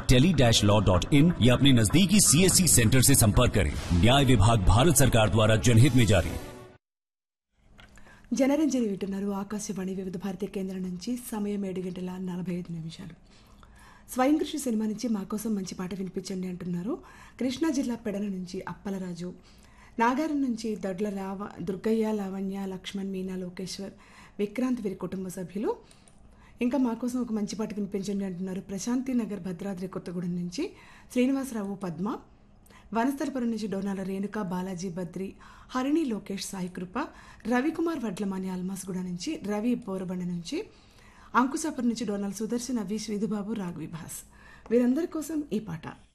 tele dash law dot in या अपने नजदीकी सीएससी सेंटर से संपर्क करें न्याय विभाग भारत सरकार द्वारा जनहित में जारी జనరంజని వింటున్నారు ఆకాశవాణి వివిధ భారతీయ కేంద్రం నుంచి సమయం ఏడు గంటల నలభై ఐదు నిమిషాలు స్వయం కృషి సినిమా నుంచి మా కోసం మంచి పాట వినిపించండి అంటున్నారు కృష్ణా జిల్లా పెడల నుంచి అప్పలరాజు నాగారం నుంచి దొడ్ల రావ దుర్గయ్య లావణ్య లక్ష్మణ్ మీనా లోకేశ్వర్ విక్రాంత్ వీరి కుటుంబ సభ్యులు ఇంకా మా కోసం ఒక మంచి పాట వినిపించండి అంటున్నారు ప్రశాంతి నగర్ భద్రాద్రి కొత్తగూడెం నుంచి శ్రీనివాసరావు పద్మ వనస్థలపురం నుంచి డోనాల రేణుక బాలాజీ బద్రి హరిణి లోకేష్ సాయి కృప రవికుమార్ వడ్లమాని అల్మాస్గూడ నుంచి రవి బోరబండ నుంచి అంకుశాపురం నుంచి డోనాల్ సుదర్శన్ అవి శ్రీధుబాబు రాఘవి భాస్ వీరందరి కోసం ఈ పాట